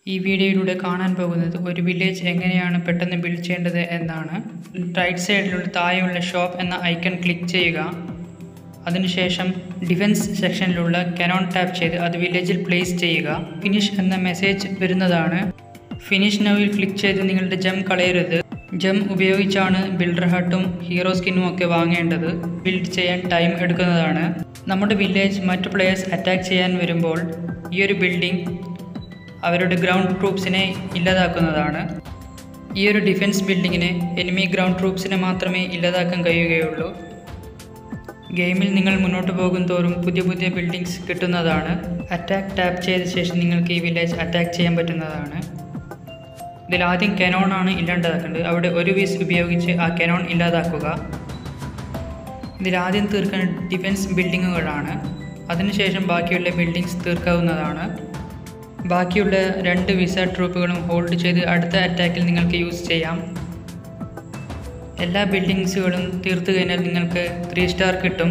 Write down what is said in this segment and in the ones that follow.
ഈ വീഡിയോയിലൂടെ കാണാൻ പോകുന്നത് ഒരു വില്ലേജ് എങ്ങനെയാണ് പെട്ടെന്ന് ബിൽഡ് ചെയ്യേണ്ടത് എന്നാണ് റൈറ്റ് സൈഡിലുള്ള താഴെയുള്ള ഷോപ്പ് എന്ന ഐക്കൺ ക്ലിക്ക് ചെയ്യുക അതിനുശേഷം ഡിഫൻസ് സെക്ഷനിലുള്ള കനോൺ ടാപ്പ് ചെയ്ത് അത് വില്ലേജിൽ പ്ലേസ് ചെയ്യുക ഫിനിഷ് എന്ന മെസ്സേജ് വരുന്നതാണ് ഫിനിഷ് നവിൽ ക്ലിക്ക് ചെയ്ത് നിങ്ങളുടെ ജം കളയരുത് ജം ഉപയോഗിച്ചാണ് ബിൽഡർ ഹട്ടും ഹീറോ സ്കിന്നും ഒക്കെ വാങ്ങേണ്ടത് ബിൽഡ് ചെയ്യാൻ ടൈം എടുക്കുന്നതാണ് നമ്മുടെ വില്ലേജ് മറ്റു പ്ലെയേഴ്സ് അറ്റാക്ക് ചെയ്യാൻ വരുമ്പോൾ ഈ ഒരു ബിൽഡിംഗ് അവരുടെ ഗ്രൗണ്ട് ട്രൂപ്സിനെ ഇല്ലാതാക്കുന്നതാണ് ഈ ഒരു ഡിഫൻസ് ബിൽഡിങ്ങിന് എനിമി ഗ്രൗണ്ട് ട്രൂപ്സിനെ മാത്രമേ ഇല്ലാതാക്കാൻ കഴിയുകയുള്ളൂ ഗെയിമിൽ നിങ്ങൾ മുന്നോട്ട് പോകും തോറും പുതിയ പുതിയ ബിൽഡിങ്സ് കിട്ടുന്നതാണ് അറ്റാക്ക് ടാപ്പ് ചെയ്ത ശേഷം നിങ്ങൾക്ക് ഈ വില്ലേജ് അറ്റാക്ക് ചെയ്യാൻ പറ്റുന്നതാണ് ഇതിൽ ആദ്യം കനോൺ ആണ് ഇല്ലാണ്ടാക്കേണ്ടത് അവിടെ ഒരു വീസ് ഉപയോഗിച്ച് ആ കനോൺ ഇല്ലാതാക്കുക ഇതിൽ ആദ്യം തീർക്കേണ്ട ഡിഫൻസ് ബിൽഡിങ്ങുകളാണ് അതിനുശേഷം ബാക്കിയുള്ള ബിൽഡിങ്സ് തീർക്കാവുന്നതാണ് ബാക്കിയുള്ള രണ്ട് വിസ ട്രൂപ്പുകളും ഹോൾഡ് ചെയ്ത് അടുത്ത അറ്റാക്കിൽ നിങ്ങൾക്ക് യൂസ് ചെയ്യാം എല്ലാ ബിൽഡിങ്സുകളും തീർത്തു കഴിഞ്ഞാൽ നിങ്ങൾക്ക് ത്രീ സ്റ്റാർ കിട്ടും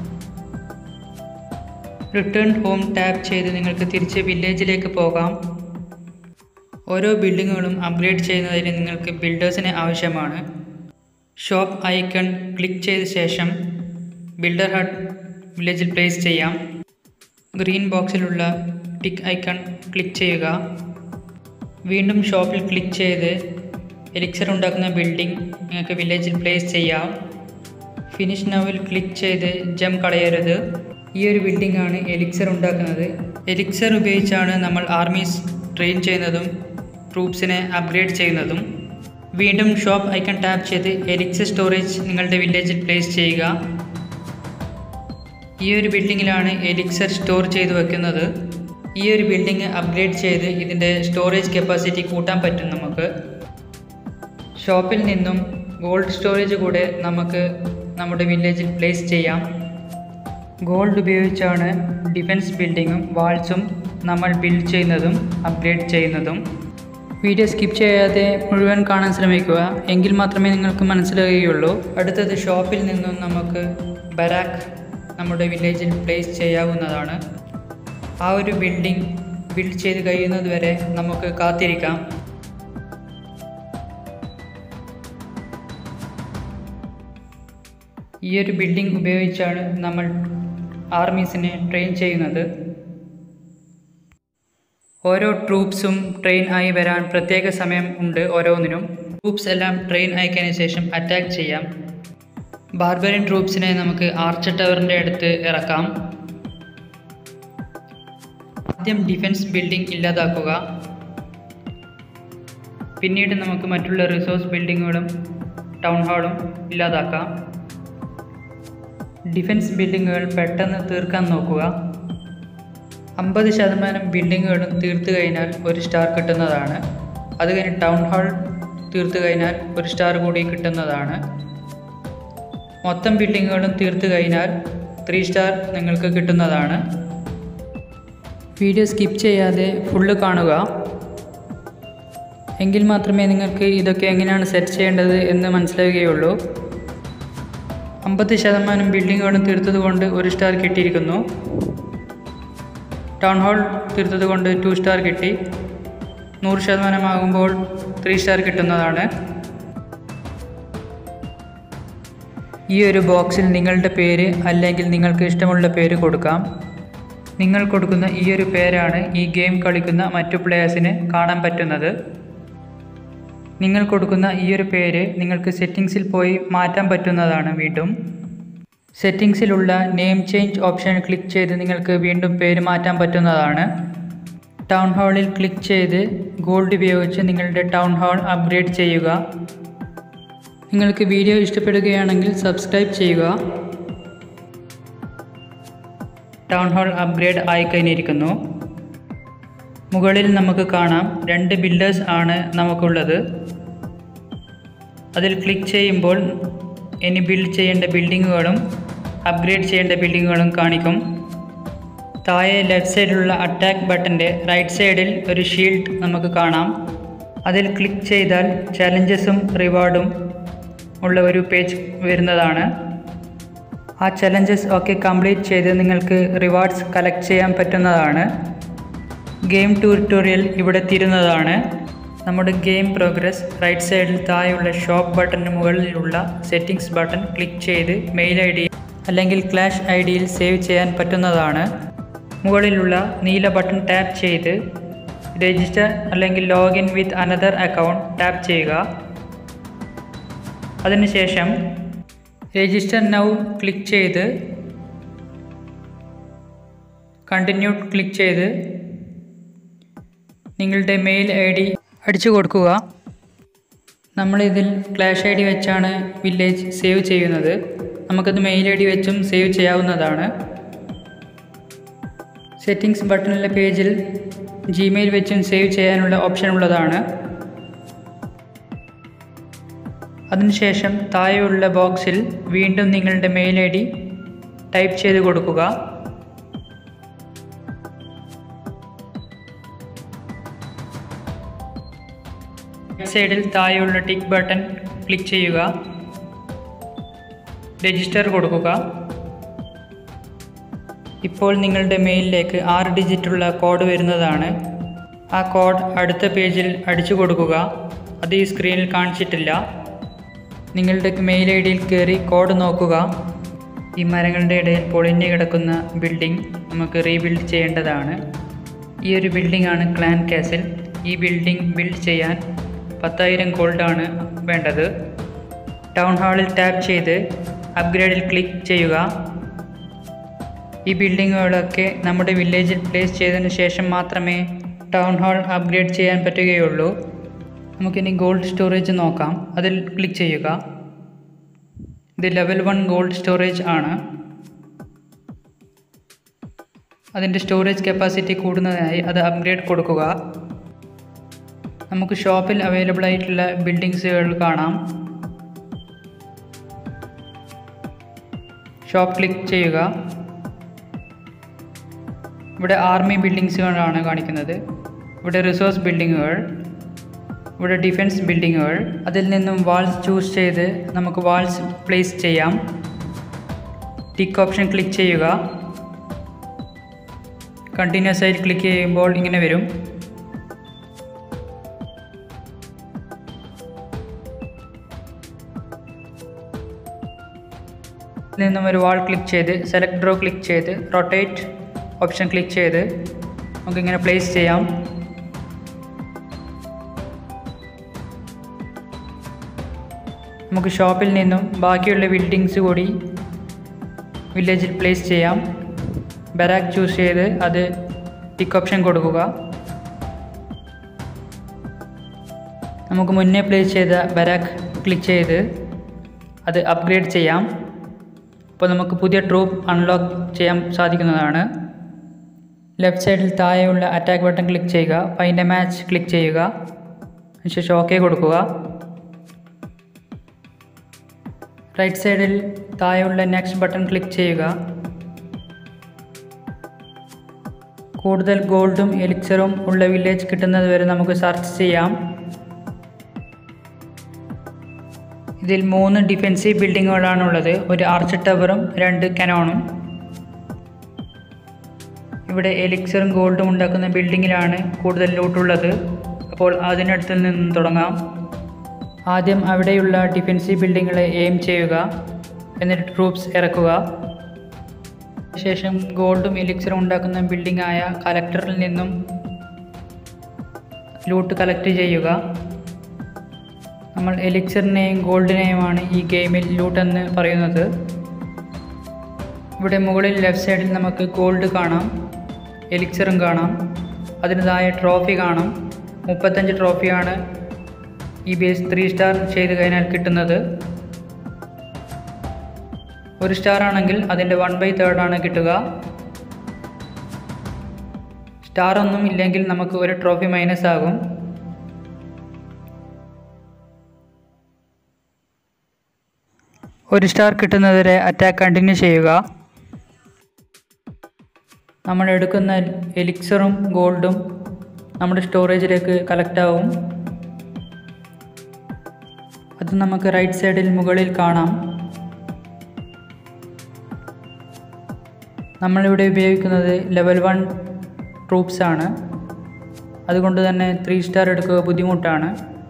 റിട്ടേൺ ഹോം ടാപ്പ് ചെയ്ത് നിങ്ങൾക്ക് തിരിച്ച് വില്ലേജിലേക്ക് പോകാം ഓരോ ബിൽഡിങ്ങുകളും അപ്ഗ്രേഡ് ചെയ്യുന്നതിന് നിങ്ങൾക്ക് ബിൽഡേഴ്സിനെ ആവശ്യമാണ് ഷോപ്പ് ഐക്കൺ ക്ലിക്ക് ചെയ്ത ശേഷം ബിൽഡർ ഹട്ട് വില്ലേജിൽ പ്ലേസ് ചെയ്യാം ഗ്രീൻ ബോക്സിലുള്ള ടിക്ക് ഐക്കൺ ക്ലിക്ക് ചെയ്യുക വീണ്ടും ഷോപ്പിൽ ക്ലിക്ക് ചെയ്ത് എലിക്സർ ഉണ്ടാക്കുന്ന ബിൽഡിംഗ് നിങ്ങൾക്ക് വില്ലേജിൽ പ്ലേസ് ചെയ്യാം ഫിനിഷ് നവിൽ ക്ലിക്ക് ചെയ്ത് ജം കളയരുത് ഈ ഒരു ബിൽഡിംഗ് ആണ് എലിക്സർ ഉണ്ടാക്കുന്നത് എലിക്സർ ഉപയോഗിച്ചാണ് നമ്മൾ ആർമീസ് ട്രെയിൻ ചെയ്യുന്നതും ട്രൂപ്സിനെ അപ്ഗ്രേഡ് ചെയ്യുന്നതും വീണ്ടും ഷോപ്പ് ഐക്കൺ ടാപ്പ് ചെയ്ത് എലിക്സർ സ്റ്റോറേജ് നിങ്ങളുടെ വില്ലേജിൽ പ്ലേസ് ചെയ്യുക ഈ ഒരു ബിൽഡിങ്ങിലാണ് എലിക്സർ സ്റ്റോർ ചെയ്ത് വെക്കുന്നത് ഈ ഒരു ബിൽഡിംഗ് അപ്ഗ്രേഡ് ചെയ്ത് ഇതിൻ്റെ സ്റ്റോറേജ് കപ്പാസിറ്റി കൂട്ടാൻ പറ്റും നമുക്ക് ഷോപ്പിൽ നിന്നും ഗോൾഡ് സ്റ്റോറേജ് കൂടെ നമുക്ക് നമ്മുടെ വില്ലേജിൽ പ്ലേസ് ചെയ്യാം ഗോൾഡ് ഉപയോഗിച്ചാണ് ഡിഫൻസ് ബിൽഡിങ്ങും വാൾസും നമ്മൾ ബിൽഡ് ചെയ്യുന്നതും അപ്ഗ്രേഡ് ചെയ്യുന്നതും വീഡിയോ സ്കിപ്പ് ചെയ്യാതെ മുഴുവൻ കാണാൻ ശ്രമിക്കുക എങ്കിൽ മാത്രമേ നിങ്ങൾക്ക് മനസ്സിലാകുകയുള്ളൂ അടുത്തത് ഷോപ്പിൽ നിന്നും നമുക്ക് ബരാക്ക് നമ്മുടെ വില്ലേജിൽ പ്ലേസ് ചെയ്യാവുന്നതാണ് ആ ഒരു ബിൽഡിംഗ് ബിൽഡ് ചെയ്ത് കഴിയുന്നത് വരെ നമുക്ക് കാത്തിരിക്കാം ഈ ഒരു ബിൽഡിംഗ് ഉപയോഗിച്ചാണ് നമ്മൾ ആർമീസിനെ ട്രെയിൻ ചെയ്യുന്നത് ഓരോ ട്രൂപ്സും ട്രെയിൻ ആയി വരാൻ പ്രത്യേക സമയം ഉണ്ട് ഓരോന്നിനും ട്രൂപ്സ് എല്ലാം ട്രെയിൻ അയക്കിയതിന് ശേഷം അറ്റാക്ക് ചെയ്യാം ബാർബറിയൻ ട്രൂപ്സിനെ നമുക്ക് ആർച്ച് ടവറിൻ്റെ അടുത്ത് ഇറക്കാം ആദ്യം ഡിഫൻസ് ബിൽഡിംഗ് ഇല്ലാതാക്കുക പിന്നീട് നമുക്ക് മറ്റുള്ള റിസോഴ്സ് ബിൽഡിങ്ങുകളും ടൗൺ ഹാളും ഇല്ലാതാക്കാം ഡിഫൻസ് ബിൽഡിങ്ങുകൾ പെട്ടെന്ന് തീർക്കാൻ നോക്കുക അമ്പത് ശതമാനം ബിൽഡിങ്ങുകളും തീർത്തു കഴിഞ്ഞാൽ ഒരു സ്റ്റാർ കിട്ടുന്നതാണ് അത് കഴിഞ്ഞ് ടൗൺ ഹാൾ തീർത്തു കഴിഞ്ഞാൽ ഒരു സ്റ്റാർ കൂടി കിട്ടുന്നതാണ് മൊത്തം ബിൽഡിങ്ങുകളും തീർത്തു കഴിഞ്ഞാൽ ത്രീ സ്റ്റാർ നിങ്ങൾക്ക് കിട്ടുന്നതാണ് വീഡിയോ സ്കിപ്പ് ചെയ്യാതെ ഫുള്ള് കാണുക എങ്കിൽ മാത്രമേ നിങ്ങൾക്ക് ഇതൊക്കെ എങ്ങനെയാണ് സെറ്റ് ചെയ്യേണ്ടത് എന്ന് മനസ്സിലാവുകയുള്ളൂ അമ്പത് ശതമാനം ബിൽഡിങ്ങുകളും തീർത്തതുകൊണ്ട് ഒരു സ്റ്റാർ കിട്ടിയിരിക്കുന്നു ടൗൺ ഹാൾ തീർത്തതുകൊണ്ട് ടു സ്റ്റാർ കിട്ടി നൂറ് ശതമാനമാകുമ്പോൾ ത്രീ സ്റ്റാർ കിട്ടുന്നതാണ് ഈ ഒരു ബോക്സിൽ നിങ്ങളുടെ പേര് അല്ലെങ്കിൽ നിങ്ങൾക്ക് ഇഷ്ടമുള്ള പേര് കൊടുക്കാം നിങ്ങൾ കൊടുക്കുന്ന ഈ ഒരു പേരാണ് ഈ ഗെയിം കളിക്കുന്ന മറ്റു പ്ലെയേഴ്സിന് കാണാൻ പറ്റുന്നത് നിങ്ങൾ കൊടുക്കുന്ന ഈ ഒരു പേര് നിങ്ങൾക്ക് സെറ്റിങ്സിൽ പോയി മാറ്റാൻ പറ്റുന്നതാണ് വീണ്ടും സെറ്റിങ്സിലുള്ള നെയിം ചേഞ്ച് ഓപ്ഷൻ ക്ലിക്ക് ചെയ്ത് നിങ്ങൾക്ക് വീണ്ടും പേര് മാറ്റാൻ പറ്റുന്നതാണ് ടൗൺ ഹാളിൽ ക്ലിക്ക് ചെയ്ത് ഗോൾഡ് ഉപയോഗിച്ച് നിങ്ങളുടെ ടൗൺ ഹാൾ അപ്ഗ്രേഡ് ചെയ്യുക നിങ്ങൾക്ക് വീഡിയോ ഇഷ്ടപ്പെടുകയാണെങ്കിൽ സബ്സ്ക്രൈബ് ചെയ്യുക ടൗൺ ഹാൾ അപ്ഗ്രേഡ് ആയി കഴിഞ്ഞിരിക്കുന്നു മുകളിൽ നമുക്ക് കാണാം രണ്ട് ബിൽഡേഴ്സ് ആണ് നമുക്കുള്ളത് അതിൽ ക്ലിക്ക് ചെയ്യുമ്പോൾ ഇനി ബിൽഡ് ചെയ്യേണ്ട ബിൽഡിങ്ങുകളും അപ്ഗ്രേഡ് ചെയ്യേണ്ട ബിൽഡിങ്ങുകളും കാണിക്കും താഴെ ലെഫ്റ്റ് സൈഡിലുള്ള അറ്റാക്ക് ബട്ടൻ്റെ റൈറ്റ് സൈഡിൽ ഒരു ഷീൽഡ് നമുക്ക് കാണാം അതിൽ ക്ലിക്ക് ചെയ്താൽ ചലഞ്ചസും റിവാർഡും ഉള്ള ഒരു പേജ് വരുന്നതാണ് ആ ചലഞ്ചസ് ഒക്കെ കംപ്ലീറ്റ് ചെയ്ത് നിങ്ങൾക്ക് റിവാർഡ്സ് കളക്ട് ചെയ്യാൻ പറ്റുന്നതാണ് ഗെയിം ട്യൂട്ടോറിയൽ ഇവിടെ തീരുന്നതാണ് നമ്മുടെ ഗെയിം പ്രോഗ്രസ് റൈറ്റ് സൈഡിൽ താഴെയുള്ള ഷോപ്പ് ബട്ടണിന് മുകളിലുള്ള സെറ്റിംഗ്സ് ബട്ടൺ ക്ലിക്ക് ചെയ്ത് മെയിൽ ഐ ഡി അല്ലെങ്കിൽ ക്ലാഷ് ഐ ഡിയിൽ സേവ് ചെയ്യാൻ പറ്റുന്നതാണ് മുകളിലുള്ള നീല ബട്ടൺ ടാപ്പ് ചെയ്ത് രജിസ്റ്റർ അല്ലെങ്കിൽ login with another account tap ചെയ്യുക അതിനുശേഷം രജിസ്റ്റർ നൗ ക്ലിക്ക് ചെയ്ത് കണ്ടിന്യൂ ക്ലിക്ക് ചെയ്ത് നിങ്ങളുടെ മെയിൽ ഐ ഡി അടിച്ചു കൊടുക്കുക നമ്മളിതിൽ ക്ലാഷ് ഐ ഡി വെച്ചാണ് വില്ലേജ് സേവ് ചെയ്യുന്നത് നമുക്കത് മെയിൽ ഐ ഡി വെച്ചും സേവ് ചെയ്യാവുന്നതാണ് സെറ്റിംഗ്സ് ബട്ടണിലെ പേജിൽ ജിമെയിൽ വെച്ചും സേവ് ചെയ്യാനുള്ള ഓപ്ഷൻ ഉള്ളതാണ് അതിനുശേഷം താഴെയുള്ള ബോക്സിൽ വീണ്ടും നിങ്ങളുടെ മെയിൽ ഐ ഡി ടൈപ്പ് ചെയ്ത് കൊടുക്കുക സൈഡിൽ താഴെയുള്ള ടിക്ക് ബട്ടൺ ക്ലിക്ക് ചെയ്യുക രജിസ്റ്റർ കൊടുക്കുക ഇപ്പോൾ നിങ്ങളുടെ മെയിലിലേക്ക് ആറ് ഡിജിറ്റുള്ള കോഡ് വരുന്നതാണ് ആ കോഡ് അടുത്ത പേജിൽ അടിച്ചു കൊടുക്കുക അത് ഈ സ്ക്രീനിൽ കാണിച്ചിട്ടില്ല നിങ്ങളുടെ മെയിൽ ഐ ഡിയിൽ കയറി കോഡ് നോക്കുക ഈ മരങ്ങളുടെ ഇടയിൽ പൊളിഞ്ഞു കിടക്കുന്ന ബിൽഡിംഗ് നമുക്ക് റീബിൽഡ് ചെയ്യേണ്ടതാണ് ഈ ഒരു ബിൽഡിംഗ് ആണ് ക്ലാൻ കാസിൽ ഈ ബിൽഡിംഗ് ബിൽഡ് ചെയ്യാൻ പത്തായിരം ഗോൾഡാണ് വേണ്ടത് ടൗൺ ഹാളിൽ ടാപ്പ് ചെയ്ത് അപ്ഗ്രേഡിൽ ക്ലിക്ക് ചെയ്യുക ഈ ബിൽഡിങ്ങുകളൊക്കെ നമ്മുടെ വില്ലേജിൽ പ്ലേസ് ചെയ്തതിന് ശേഷം മാത്രമേ ടൗൺ ഹാൾ അപ്ഗ്രേഡ് ചെയ്യാൻ പറ്റുകയുള്ളൂ നമുക്കിനി ഗോൾഡ് സ്റ്റോറേജ് നോക്കാം അതിൽ ക്ലിക്ക് ചെയ്യുക ഇത് ലെവൽ വൺ ഗോൾഡ് സ്റ്റോറേജ് ആണ് അതിൻ്റെ സ്റ്റോറേജ് കപ്പാസിറ്റി കൂടുന്നതിനായി അത് അപ്ഗ്രേഡ് കൊടുക്കുക നമുക്ക് ഷോപ്പിൽ അവൈലബിൾ ആയിട്ടുള്ള ബിൽഡിങ്സുകൾ കാണാം ഷോപ്പ് ക്ലിക്ക് ചെയ്യുക ഇവിടെ ആർമി ബിൽഡിങ്സുകളാണ് കാണിക്കുന്നത് ഇവിടെ റിസോഴ്സ് ബിൽഡിങ്ങുകൾ ഇവിടെ ഡിഫൻസ് ബിൽഡിങ്ങുകൾ അതിൽ നിന്നും വാൾസ് ചൂസ് ചെയ്ത് നമുക്ക് വാൾസ് പ്ലേസ് ചെയ്യാം ടിക്ക് ഓപ്ഷൻ ക്ലിക്ക് ചെയ്യുക കണ്ടിന്യൂസ് ആയിട്ട് ക്ലിക്ക് ചെയ്യുമ്പോൾ ഇങ്ങനെ വരും നിന്നും ഒരു വാൾ ക്ലിക്ക് ചെയ്ത് സെലക്ട് ഡ്രോ ക്ലിക്ക് ചെയ്ത് റൊട്ടേറ്റ് ഓപ്ഷൻ ക്ലിക്ക് ചെയ്ത് നമുക്കിങ്ങനെ പ്ലേസ് ചെയ്യാം നമുക്ക് ഷോപ്പിൽ നിന്നും ബാക്കിയുള്ള ബിൽഡിങ്സ് കൂടി വില്ലേജിൽ പ്ലേസ് ചെയ്യാം ബരാക്ക് ചൂസ് ചെയ്ത് അത് ടിക്ക് ഓപ്ഷൻ കൊടുക്കുക നമുക്ക് മുന്നേ പ്ലേസ് ചെയ്ത ബരാക്ക് ക്ലിക്ക് ചെയ്ത് അത് അപ്ഗ്രേഡ് ചെയ്യാം അപ്പോൾ നമുക്ക് പുതിയ ട്രൂപ്പ് അൺലോക്ക് ചെയ്യാൻ സാധിക്കുന്നതാണ് ലെഫ്റ്റ് സൈഡിൽ താഴെയുള്ള അറ്റാക്ക് ബട്ടൺ ക്ലിക്ക് ചെയ്യുക ഫൈൻഡ് എ മാച്ച് ക്ലിക്ക് ചെയ്യുക അതിനുശേഷം ഓക്കെ കൊടുക്കുക റൈറ്റ് സൈഡിൽ താഴെയുള്ള നെക്സ്റ്റ് ബട്ടൺ ക്ലിക്ക് ചെയ്യുക കൂടുതൽ ഗോൾഡും എലിക്സറും ഉള്ള വില്ലേജ് കിട്ടുന്നത് വരെ നമുക്ക് സെർച്ച് ചെയ്യാം ഇതിൽ മൂന്ന് ഡിഫെൻസീവ് ബിൽഡിങ്ങുകളാണുള്ളത് ഒരു ആർച്ച് ടവറും രണ്ട് കനോണും ഇവിടെ എലിക്സറും ഗോൾഡും ഉണ്ടാക്കുന്ന ബിൽഡിങ്ങിലാണ് കൂടുതൽ ലൂട്ടുള്ളത് അപ്പോൾ അതിനടുത്ത് നിന്ന് തുടങ്ങാം ആദ്യം അവിടെയുള്ള ഡിഫെൻസീവ് ബിൽഡിങ്ങുകളെ എയിം ചെയ്യുക എന്നിട്ട് ട്രൂപ്സ് ഇറക്കുക ശേഷം ഗോൾഡും എലിക്സറും ഉണ്ടാക്കുന്ന ബിൽഡിംഗ് ആയ കലക്ടറിൽ നിന്നും ലൂട്ട് കളക്ട് ചെയ്യുക നമ്മൾ എലിക്സറിനെയും ഗോൾഡിനെയുമാണ് ഈ ഗെയിമിൽ ലൂട്ട് എന്ന് പറയുന്നത് ഇവിടെ മുകളിൽ ലെഫ്റ്റ് സൈഡിൽ നമുക്ക് ഗോൾഡ് കാണാം എലിക്സറും കാണാം അതിന് താഴെ ട്രോഫി കാണാം മുപ്പത്തഞ്ച് ട്രോഫിയാണ് ഈ ബേസ് ത്രീ സ്റ്റാർ ചെയ്ത് കഴിഞ്ഞാൽ കിട്ടുന്നത് ഒരു സ്റ്റാർ ആണെങ്കിൽ അതിൻ്റെ വൺ ബൈ തേർഡ് ആണ് കിട്ടുക സ്റ്റാർ ഒന്നും ഇല്ലെങ്കിൽ നമുക്ക് ഒരു ട്രോഫി മൈനസ് ആകും ഒരു സ്റ്റാർ കിട്ടുന്നതുവരെ അറ്റാക്ക് കണ്ടിന്യൂ ചെയ്യുക നമ്മൾ എടുക്കുന്ന എലിക്സറും ഗോൾഡും നമ്മുടെ സ്റ്റോറേജിലേക്ക് കളക്ട് ആവും അത് നമുക്ക് റൈറ്റ് സൈഡിൽ മുകളിൽ കാണാം നമ്മളിവിടെ ഉപയോഗിക്കുന്നത് ലെവൽ വൺ ട്രൂപ്സ് ആണ് അതുകൊണ്ട് തന്നെ ത്രീ സ്റ്റാർ എടുക്കുക ബുദ്ധിമുട്ടാണ്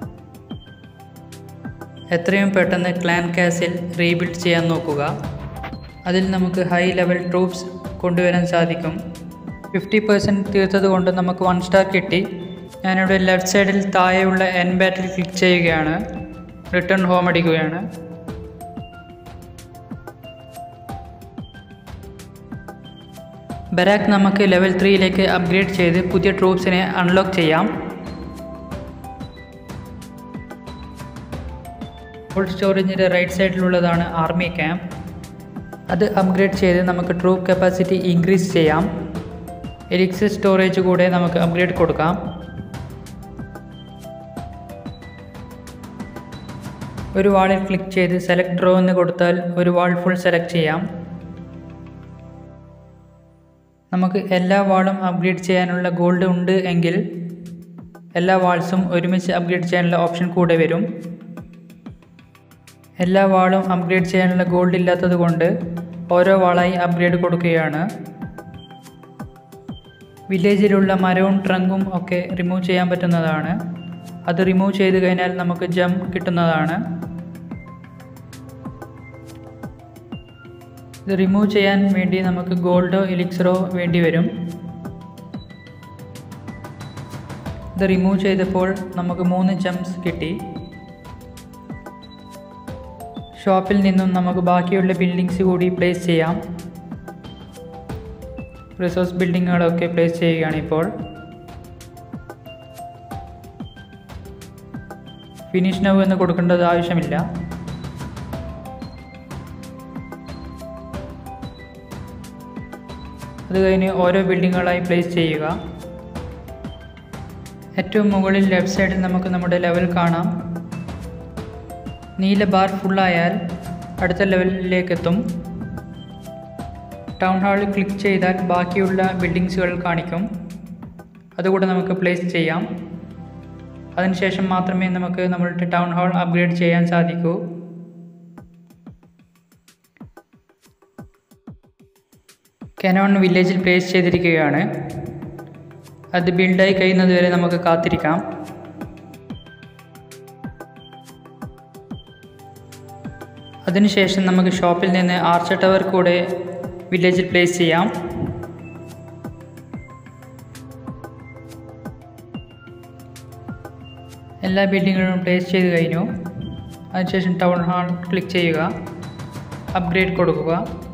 എത്രയും പെട്ടെന്ന് ക്ലാൻ കാസിൽ റീബിൽഡ് ചെയ്യാൻ നോക്കുക അതിൽ നമുക്ക് ഹൈ ലെവൽ ട്രൂപ്സ് കൊണ്ടുവരാൻ സാധിക്കും ഫിഫ്റ്റി പെർസെൻറ്റ് തീർത്തത് കൊണ്ട് നമുക്ക് വൺ സ്റ്റാർ കിട്ടി ഞാനിവിടെ ലെഫ്റ്റ് സൈഡിൽ താഴെയുള്ള എൻ ബാറ്റിൽ ക്ലിക്ക് ചെയ്യുകയാണ് റിട്ടേൺ ഹോം അടിക്കുകയാണ് ബരാക്ക് നമുക്ക് ലെവൽ ത്രീയിലേക്ക് അപ്ഗ്രേഡ് ചെയ്ത് പുതിയ ട്രൂപ്സിനെ അൺലോക്ക് ചെയ്യാം കോൾഡ് സ്റ്റോറേജിൻ്റെ റൈറ്റ് സൈഡിലുള്ളതാണ് ആർമി ക്യാമ്പ് അത് അപ്ഗ്രേഡ് ചെയ്ത് നമുക്ക് ട്രൂപ്പ് കപ്പാസിറ്റി ഇൻക്രീസ് ചെയ്യാം എലിക്സ് സ്റ്റോറേജ് കൂടെ നമുക്ക് അപ്ഗ്രേഡ് കൊടുക്കാം ഒരു വാളിൽ ക്ലിക്ക് ചെയ്ത് സെലക്ട് ഡ്രോ എന്ന് കൊടുത്താൽ ഒരു വാൾ ഫുൾ സെലക്ട് ചെയ്യാം നമുക്ക് എല്ലാ വാളും അപ്ഗ്രേഡ് ചെയ്യാനുള്ള ഗോൾഡ് ഉണ്ട് എങ്കിൽ എല്ലാ വാൾസും ഒരുമിച്ച് അപ്ഗ്രേഡ് ചെയ്യാനുള്ള ഓപ്ഷൻ കൂടെ വരും എല്ലാ വാളും അപ്ഗ്രേഡ് ചെയ്യാനുള്ള ഗോൾഡ് ഇല്ലാത്തത് കൊണ്ട് ഓരോ വാളായി അപ്ഗ്രേഡ് കൊടുക്കുകയാണ് വില്ലേജിലുള്ള മരവും ട്രങ്കും ഒക്കെ റിമൂവ് ചെയ്യാൻ പറ്റുന്നതാണ് അത് റിമൂവ് ചെയ്ത് കഴിഞ്ഞാൽ നമുക്ക് ജം കിട്ടുന്നതാണ് ഇത് റിമൂവ് ചെയ്യാൻ വേണ്ടി നമുക്ക് ഗോൾഡോ എലിക്സറോ വേണ്ടി വരും ഇത് റിമൂവ് ചെയ്തപ്പോൾ നമുക്ക് മൂന്ന് ജംസ് കിട്ടി ഷോപ്പിൽ നിന്നും നമുക്ക് ബാക്കിയുള്ള ബിൽഡിങ്സ് കൂടി പ്ലേസ് ചെയ്യാം റിസോഴ്സ് ബിൽഡിങ്ങുകളൊക്കെ പ്ലേസ് ചെയ്യുകയാണ് ഇപ്പോൾ ഫിനിഷ് നവ് എന്ന് കൊടുക്കേണ്ടത് ആവശ്യമില്ല അത് കഴിഞ്ഞ് ഓരോ ബിൽഡിങ്ങുകളായി പ്ലേസ് ചെയ്യുക ഏറ്റവും മുകളിൽ ലെഫ്റ്റ് സൈഡിൽ നമുക്ക് നമ്മുടെ ലെവൽ കാണാം നീല ബാർ ഫുള്ളായാൽ അടുത്ത ലെവലിലേക്ക് എത്തും ടൗൺ ഹാളിൽ ക്ലിക്ക് ചെയ്താൽ ബാക്കിയുള്ള ബിൽഡിങ്സുകൾ കാണിക്കും അതുകൂടെ നമുക്ക് പ്ലേസ് ചെയ്യാം അതിനുശേഷം മാത്രമേ നമുക്ക് നമ്മളുടെ ടൗൺ ഹാൾ അപ്ഗ്രേഡ് ചെയ്യാൻ സാധിക്കൂ കനോൺ വില്ലേജിൽ പ്ലേസ് ചെയ്തിരിക്കുകയാണ് അത് ബിൽഡായി കഴിയുന്നത് വരെ നമുക്ക് കാത്തിരിക്കാം അതിനുശേഷം നമുക്ക് ഷോപ്പിൽ നിന്ന് ആർച്ച ടവർ കൂടെ വില്ലേജിൽ പ്ലേസ് ചെയ്യാം എല്ലാ ബിൽഡിങ്ങുകളും പ്ലേസ് ചെയ്ത് കഴിഞ്ഞു അതിനുശേഷം ടൗൺ ഹാൾ ക്ലിക്ക് ചെയ്യുക അപ്ഗ്രേഡ് കൊടുക്കുക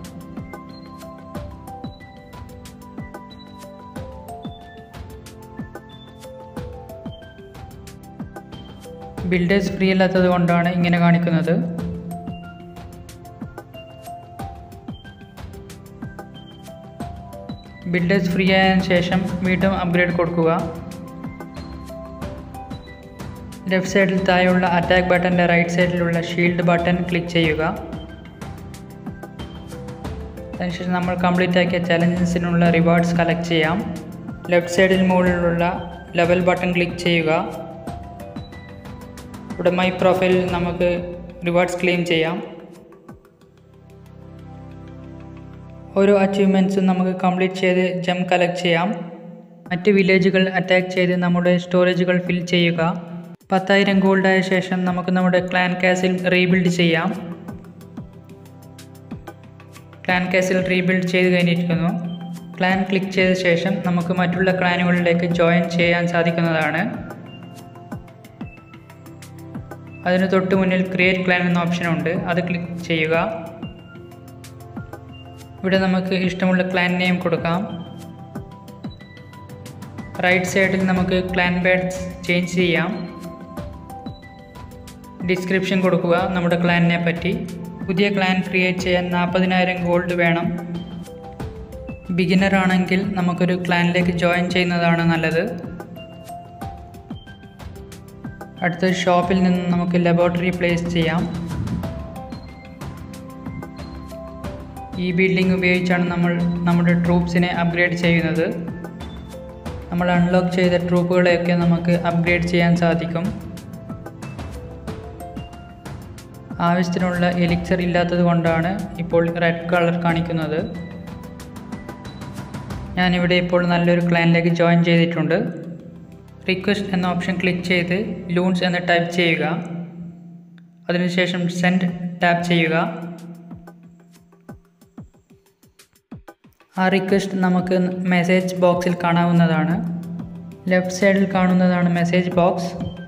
ബിൽഡേഴ്സ് ഫ്രീ അല്ലാത്തത് കൊണ്ടാണ് ഇങ്ങനെ കാണിക്കുന്നത് ബിൽഡേഴ്സ് ഫ്രീ ആയതിനു ശേഷം വീണ്ടും അപ്ഗ്രേഡ് കൊടുക്കുക ലെഫ്റ്റ് സൈഡിൽ താഴെയുള്ള അറ്റാക്ക് ബട്ടൻ്റെ റൈറ്റ് സൈഡിലുള്ള ഷീൽഡ് ബട്ടൺ ക്ലിക്ക് ചെയ്യുക അതിനുശേഷം നമ്മൾ കംപ്ലീറ്റ് ആക്കിയ ചലഞ്ചസിനുള്ള റിവാർഡ്സ് കളക്ട് ചെയ്യാം ലെഫ്റ്റ് സൈഡിൽ മുകളിലുള്ള ലെവൽ ബട്ടൺ ക്ലിക്ക് ചെയ്യുക ഇവിടെ മൈ പ്രൊഫൈലിൽ നമുക്ക് റിവാർഡ്സ് ക്ലെയിം ചെയ്യാം ഓരോ അച്ചീവ്മെൻറ്റ്സും നമുക്ക് കംപ്ലീറ്റ് ചെയ്ത് ജം കളക്ട് ചെയ്യാം മറ്റ് വില്ലേജുകൾ അറ്റാക്ക് ചെയ്ത് നമ്മുടെ സ്റ്റോറേജുകൾ ഫിൽ ചെയ്യുക പത്തായിരം ഗോൾഡായ ശേഷം നമുക്ക് നമ്മുടെ ക്ലാൻ കാസിൽ റീബിൽഡ് ചെയ്യാം ക്ലാൻ കാസിൽ റീബിൽഡ് ചെയ്ത് കഴിഞ്ഞിരിക്കുന്നു ക്ലാൻ ക്ലിക്ക് ചെയ്ത ശേഷം നമുക്ക് മറ്റുള്ള ക്ലാനുകളിലേക്ക് ജോയിൻ ചെയ്യാൻ സാധിക്കുന്നതാണ് അതിന് തൊട്ട് മുന്നിൽ ക്രിയേറ്റ് ക്ലാൻ എന്ന ഓപ്ഷൻ ഉണ്ട് അത് ക്ലിക്ക് ചെയ്യുക ഇവിടെ നമുക്ക് ഇഷ്ടമുള്ള ക്ലാൻ നെയിം കൊടുക്കാം റൈറ്റ് സൈഡിൽ നമുക്ക് ക്ലാൻ ബാഡ്സ് ചേഞ്ച് ചെയ്യാം ഡിസ്ക്രിപ്ഷൻ കൊടുക്കുക നമ്മുടെ ക്ലാനിനെ പറ്റി പുതിയ ക്ലാൻ ക്രിയേറ്റ് ചെയ്യാൻ നാൽപ്പതിനായിരം ഗോൾഡ് വേണം ബിഗിനർ ആണെങ്കിൽ നമുക്കൊരു ക്ലാനിലേക്ക് ജോയിൻ ചെയ്യുന്നതാണ് നല്ലത് അടുത്ത ഷോപ്പിൽ നിന്ന് നമുക്ക് ലബോറട്ടറി പ്ലേസ് ചെയ്യാം ഈ ബിൽഡിംഗ് ഉപയോഗിച്ചാണ് നമ്മൾ നമ്മുടെ ട്രൂപ്സിനെ അപ്ഗ്രേഡ് ചെയ്യുന്നത് നമ്മൾ അൺലോക്ക് ചെയ്ത ട്രൂപ്പുകളെയൊക്കെ നമുക്ക് അപ്ഗ്രേഡ് ചെയ്യാൻ സാധിക്കും ആവശ്യത്തിനുള്ള എലിക്സർ ഇല്ലാത്തത് കൊണ്ടാണ് ഇപ്പോൾ റെഡ് കളർ കാണിക്കുന്നത് ഞാനിവിടെ ഇപ്പോൾ നല്ലൊരു ക്ലാനിലേക്ക് ജോയിൻ ചെയ്തിട്ടുണ്ട് റിക്വസ്റ്റ് എന്ന ഓപ്ഷൻ ക്ലിക്ക് ചെയ്ത് ലൂൺസ് എന്ന് ടൈപ്പ് ചെയ്യുക അതിനുശേഷം സെൻഡ് ടാപ്പ് ചെയ്യുക ആ റിക്വസ്റ്റ് നമുക്ക് മെസ്സേജ് ബോക്സിൽ കാണാവുന്നതാണ് ലെഫ്റ്റ് സൈഡിൽ കാണുന്നതാണ് മെസ്സേജ് ബോക്സ്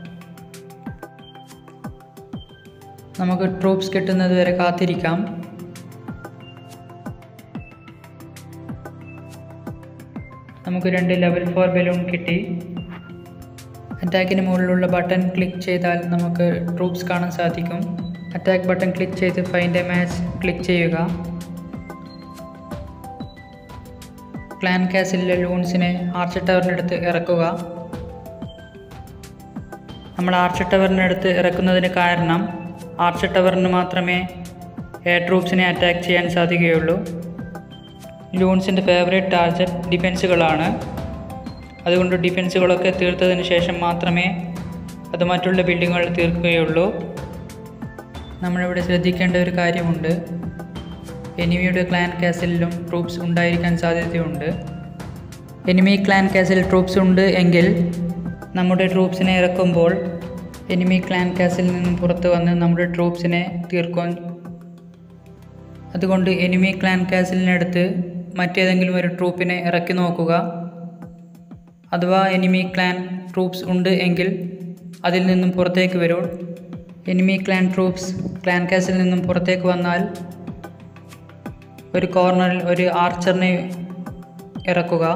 നമുക്ക് ട്രൂപ്സ് കിട്ടുന്നത് വരെ കാത്തിരിക്കാം നമുക്ക് രണ്ട് ലെവൽ ഫോർ ബലൂൺ കിട്ടി അറ്റാക്കിന് മുകളിലുള്ള ബട്ടൺ ക്ലിക്ക് ചെയ്താൽ നമുക്ക് ട്രൂപ്സ് കാണാൻ സാധിക്കും അറ്റാക്ക് ബട്ടൺ ക്ലിക്ക് ചെയ്ത് ഫൈൻഡ് എ മാച്ച് ക്ലിക്ക് ചെയ്യുക ക്ലാൻ കാസിലെ ലൂൺസിനെ ആർച്ച് ടവറിനടുത്ത് ഇറക്കുക നമ്മൾ ആർച്ച് ടവറിനടുത്ത് ഇറക്കുന്നതിന് കാരണം ആർച്ച് ടവറിന് മാത്രമേ എയർ ട്രൂപ്സിനെ അറ്റാക്ക് ചെയ്യാൻ സാധിക്കുകയുള്ളൂ ലൂൺസിൻ്റെ ഫേവറേറ്റ് ടാർഗറ്റ് ഡിഫൻസുകളാണ് അതുകൊണ്ട് ഡിഫൻസുകളൊക്കെ തീർത്തതിന് ശേഷം മാത്രമേ അത് മറ്റുള്ള ബിൽഡിങ്ങുകൾ തീർക്കുകയുള്ളൂ നമ്മളിവിടെ ശ്രദ്ധിക്കേണ്ട ഒരു കാര്യമുണ്ട് എനിമിയുടെ ക്ലാൻ കാസിലും ട്രൂപ്സ് ഉണ്ടായിരിക്കാൻ സാധ്യതയുണ്ട് എനിമി ക്ലാൻ കാസിൽ ട്രൂപ്സ് ഉണ്ട് എങ്കിൽ നമ്മുടെ ട്രൂപ്സിനെ ഇറക്കുമ്പോൾ എനിമി ക്ലാൻ കാസിൽ നിന്നും പുറത്ത് വന്ന് നമ്മുടെ ട്രൂപ്സിനെ തീർക്കാൻ അതുകൊണ്ട് എനിമി ക്ലാൻ കാസിലിനടുത്ത് മറ്റേതെങ്കിലും ഒരു ട്രൂപ്പിനെ ഇറക്കി നോക്കുക അഥവാ എനിമി ക്ലാൻ ട്രൂപ്സ് ഉണ്ട് എങ്കിൽ അതിൽ നിന്നും പുറത്തേക്ക് വരൂ enemy clan troops clan castle നിന്നും പുറത്തേക്ക് വന്നാൽ ഒരു കോർണറിൽ ഒരു ആർച്ചറിനെ ഇറക്കുക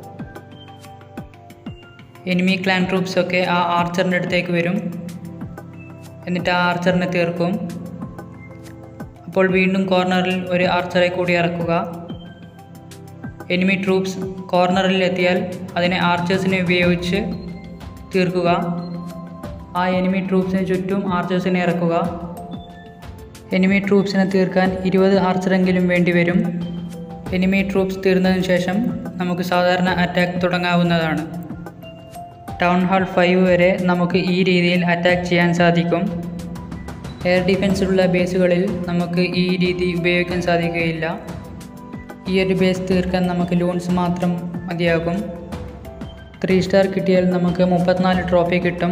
എനിമി ക്ലാൻ ട്രൂപ്സ് ഒക്കെ ആ ആർച്ചറിൻ്റെ അടുത്തേക്ക് വരും എന്നിട്ട് ആ ആർച്ചറിനെ തീർക്കും അപ്പോൾ വീണ്ടും കോർണറിൽ ഒരു ആർച്ചറെ കൂടി ഇറക്കുക എനിമി ട്രൂപ്സ് കോർണറിൽ എത്തിയാൽ അതിനെ ആർച്ചേഴ്സിനെ ഉപയോഗിച്ച് തീർക്കുക ആ എനിമി ട്രൂപ്സിന് ചുറ്റും ആർച്ചേഴ്സിനെ ഇറക്കുക എനിമി ട്രൂപ്സിനെ തീർക്കാൻ ഇരുപത് ആർച്ചറെങ്കിലും വേണ്ടിവരും എനിമി ട്രൂപ്സ് തീർന്നതിന് ശേഷം നമുക്ക് സാധാരണ അറ്റാക്ക് തുടങ്ങാവുന്നതാണ് ടൗൺ ഹാൾ ഫൈവ് വരെ നമുക്ക് ഈ രീതിയിൽ അറ്റാക്ക് ചെയ്യാൻ സാധിക്കും എയർ ഡിഫൻസുള്ള ബേസുകളിൽ നമുക്ക് ഈ രീതി ഉപയോഗിക്കാൻ സാധിക്കുകയില്ല ഈ ഒരു ബേസ് തീർക്കാൻ നമുക്ക് ലൂൺസ് മാത്രം മതിയാകും ത്രീ സ്റ്റാർ കിട്ടിയാൽ നമുക്ക് മുപ്പത്തിനാല് ട്രോഫി കിട്ടും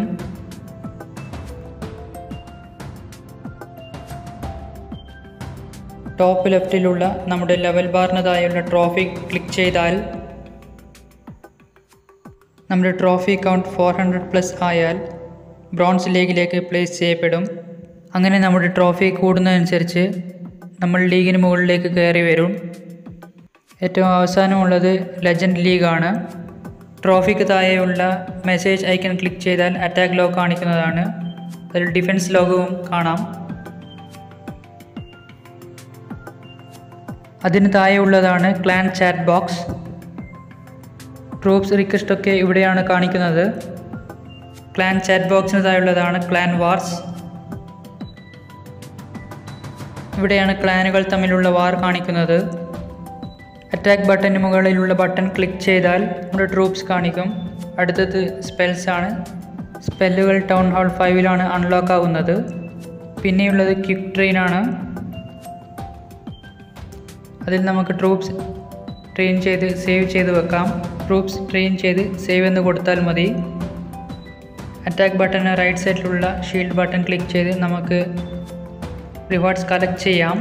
ടോപ്പ് ലെഫ്റ്റിലുള്ള നമ്മുടെ ലെവൽ ബാറിന് താഴെയുള്ള ട്രോഫി ക്ലിക്ക് ചെയ്താൽ നമ്മുടെ trophy count four hundred plus ആയാൽ ബ്രോൺസ് ലീഗിലേക്ക് പ്ലേസ് ചെയ്യപ്പെടും അങ്ങനെ നമ്മുടെ ട്രോഫി കൂടുന്നതനുസരിച്ച് നമ്മൾ ലീഗിന് മുകളിലേക്ക് കയറി വരും ഏറ്റവും അവസാനമുള്ളത് ലെജൻഡ് ലീഗാണ് ട്രോഫിക്ക് താഴെയുള്ള മെസ്സേജ് ഐക്കൺ ക്ലിക്ക് ചെയ്താൽ അറ്റാക്ക് ലോഗ് കാണിക്കുന്നതാണ് അതിൽ ഡിഫൻസ് ലോഗവും കാണാം അതിന് താഴെയുള്ളതാണ് clan chat box troops request ഒക്കെ ഇവിടെയാണ് കാണിക്കുന്നത് ക്ലാൻ ചാറ്റ് ബോക്സിന് താഴെയുള്ളതാണ് ക്ലാൻ വാർസ് ഇവിടെയാണ് ക്ലാനുകൾ തമ്മിലുള്ള വാർ കാണിക്കുന്നത് അറ്റാക്ക് ബട്ടന് മുകളിലുള്ള ബട്ടൺ ക്ലിക്ക് ചെയ്താൽ നമ്മുടെ ട്രൂപ്സ് കാണിക്കും അടുത്തത് സ്പെൽസ് ആണ് സ്പെല്ലുകൾ ടൗൺ ഹാൾ ഫൈവിലാണ് അൺലോക്ക് ആവുന്നത് പിന്നെയുള്ളത് ക്വിക്ക് ട്രെയിൻ ആണ് അതിൽ നമുക്ക് ട്രൂപ്സ് ട്രെയിൻ ചെയ്ത് സേവ് ചെയ്ത് വെക്കാം ട്രൂപ്സ് ട്രെയിൻ ചെയ്ത് സേവ് എന്ന് കൊടുത്താൽ മതി അറ്റാക്ക് ബട്ടന് റൈറ്റ് സൈഡിലുള്ള ഷീൽഡ് ബട്ടൺ ക്ലിക്ക് ചെയ്ത് നമുക്ക് റിവാർഡ്സ് കളക്ട് ചെയ്യാം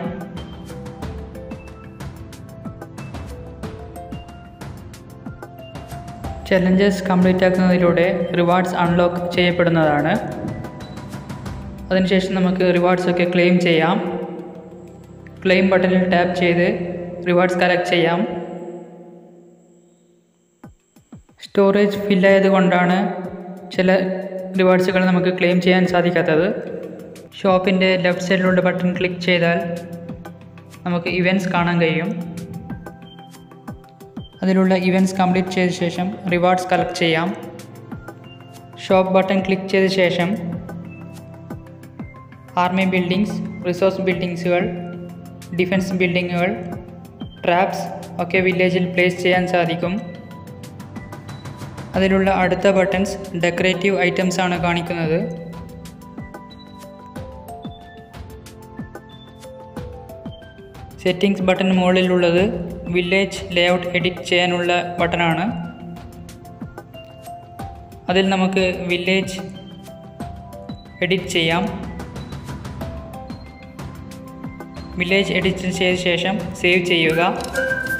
ചലഞ്ചസ് കംപ്ലീറ്റ് ആക്കുന്നതിലൂടെ റിവാർഡ്സ് അൺലോക്ക് ചെയ്യപ്പെടുന്നതാണ് അതിനുശേഷം നമുക്ക് റിവാർഡ്സ് ഒക്കെ ക്ലെയിം ചെയ്യാം ക്ലെയിം ബട്ടണിൽ ടാപ്പ് ചെയ്ത് റിവാർഡ്സ് കളക്ട് ചെയ്യാം സ്റ്റോറേജ് ഫില്ലായത് കൊണ്ടാണ് ചില റിവാർഡ്സുകൾ നമുക്ക് ക്ലെയിം ചെയ്യാൻ സാധിക്കാത്തത് ഷോപ്പിൻ്റെ ലെഫ്റ്റ് സൈഡിലുള്ള ബട്ടൺ ക്ലിക്ക് ചെയ്താൽ നമുക്ക് ഇവൻറ്റ്സ് കാണാൻ കഴിയും അതിലുള്ള ഇവൻറ്റ്സ് കംപ്ലീറ്റ് ചെയ്ത ശേഷം റിവാർഡ്സ് കളക്ട് ചെയ്യാം ഷോപ്പ് ബട്ടൺ ക്ലിക്ക് ചെയ്ത ശേഷം ആർമി ബിൽഡിങ്സ് റിസോഴ്സ് ബിൽഡിങ്സുകൾ ഡിഫൻസ് ബിൽഡിങ്ങുകൾ ട്രാപ്സ് ഒക്കെ വില്ലേജിൽ പ്ലേസ് ചെയ്യാൻ സാധിക്കും അതിലുള്ള അടുത്ത ബട്ടൺസ് ഡെക്കറേറ്റീവ് ഐറ്റംസ് ആണ് കാണിക്കുന്നത് സെറ്റിംഗ്സ് ബട്ടൺ മുകളിലുള്ളത് വില്ലേജ് ലേഔട്ട് എഡിറ്റ് ചെയ്യാനുള്ള ബട്ടണാണ് അതിൽ നമുക്ക് വില്ലേജ് എഡിറ്റ് ചെയ്യാം വില്ലേജ് എഡിറ്റ് ചെയ്ത ശേഷം സേവ് ചെയ്യുക